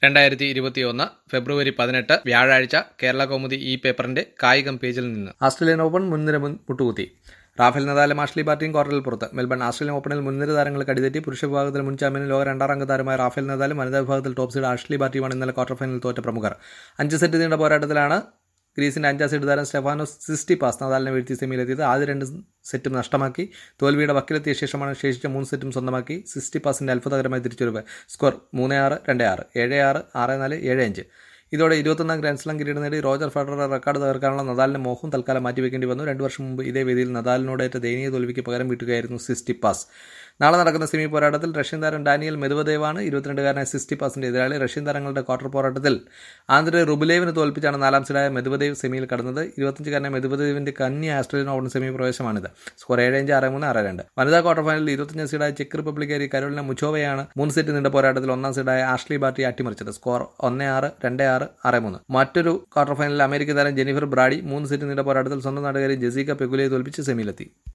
രണ്ടായിരത്തി ഇരുപത്തിയൊന്ന് ഫെബ്രുവരി പതിനെട്ട് വ്യാഴാഴ്ച കേരള കൗമുദി ഈ പേപ്പറിന്റെ കായികം പേജിൽ നിന്ന് ആസ്ട്രേലിയൻ ഓപ്പൺ മുൻനിര മുൻ മുട്ടുകുത്തി റാഫേൽ നദാലും ആഷ്ലി ബാർട്ടിയും ക്വാർട്ടറിൽ പുറത്ത് മെൽബൺ ആസ്ട്രേലിയൻ ഓപ്പണിൽ മുൻനിര താരങ്ങൾ കടിതെറ്റി പുരുഷ വിഭാഗത്തിൽ മുൻ ചാമ്പ്യനും ലോക രണ്ടാം അംഗ താരമായ റാഫേൽ നദാലും വനിതാ വിഭാഗത്തിൽ ടോപ്പ് സീഡ് ആഷ്ലി ബാർട്ടിയുമാണ് ഇന്നലെ ക്വാർട്ടർ ഫൈനലിൽ തോറ്റ പ്രമുഖർ അഞ്ച് സെറ്റ് നീണ്ട പോരാട്ടത്തിലാണ് ഗ്രീസിന്റെ അഞ്ചാം സെറ്റ് താരം സ്റ്റെഫാനോ സിസ്റ്റി പാസ് നദാലിനെ വീഴ്ത്തി സെമിയിലെത്തിയത് ആദ്യ രണ്ട് സെറ്റും നഷ്ടമാക്കി തോൽവിയുടെ വക്കിലെത്തിയ ശേഷമാണ് ശേഷിച്ച മൂന്ന് സെറ്റും സ്വന്തമാക്കി സിസ്റ്റി പാസിന്റെ അത്ഭുതകരമായ തിരിച്ചുവരവ് സ്കോർ മൂന്ന് ആറ് രണ്ട് ആറ് ഏഴ് ആറ് ആറ് നാല് ഏഴ് അഞ്ച് ഇതോടെ ഇരുപത്തൊന്നാം ഗ്രാൻഡ് സ്ലാം കിരീടം നേടി റോജർ ഫെഡറർ റെക്കോർഡ് തകർക്കാനുള്ള നദാലിന്റെ മോഹം തൽക്കാലം മാറ്റിവെക്കേണ്ടി വന്നു രണ്ടു വർഷം മുമ്പ് ഇതേ വേദിയിൽ നദാലിനോടേറ്റ ദയനീയ തോൽവിക്ക് പകരം വീട്ടുകയായിരുന്നു സിസ്റ്റി പാസ് നാളെ നടക്കുന്ന സെമി പോരാട്ടത്തിൽ റഷ്യൻ താരം ഡാനിയൽ മെതുവദേവാണ് ഇരുപത്തിരണ്ടുകാരനായ സിസ്റ്റി പാസിന്റെ എതിരാളി റഷ്യൻ താരങ്ങളുടെ ക്വാർട്ടർ പോരാട്ടത്തിൽ ആന്ധ്ര റുബുലേവിനെ തോൽപ്പിച്ചാണ് നാലാം സീഡായ മെതുവദേവ് സെമിയിൽ കടന്നത് ഇരുപത്തഞ്ചുകാരനായ മെതുവദേവിന്റെ കന്യ ആസ്ട്രേലിയൻ ഓപ്പൺ സെമി പ്രവേശമാണിത് സ്കോർ ഏഴ് അഞ്ച് ആറ് മൂന്ന് ആറ് രണ്ട് വനിതാ ക്വാർട്ടർ ഫൈനലിൽ ഇരുപത്തഞ്ച് സീഡായ ചെക്ക് റിപ്പബ്ലിക്കാരി കരോലിന മുച്ചോവയാണ് മൂന്ന് സെറ്റ് നീണ്ട പോരാട്ടത്തിൽ ഒന്നാം സീഡായ ആഷ്ലി ബാർട്ടി അട്ടിമറിച്ചത് സ്കോർ ഒന്ന് ആറ് രണ്ട് ആറ് ആറ് മൂന്ന് മറ്റൊരു ക്വാർട്ടർ ഫൈനലിൽ അമേരിക്കൻ താരം ജെനിഫർ ബ്രാഡി മൂന്ന് സെറ്റ് നീണ്ട പോരാട്ടത്തിൽ സ്വന്തം നാടുകാരി ജസീക പെഗുലയെ തോൽപ്പിച്ച് സെമിയിലെത്തി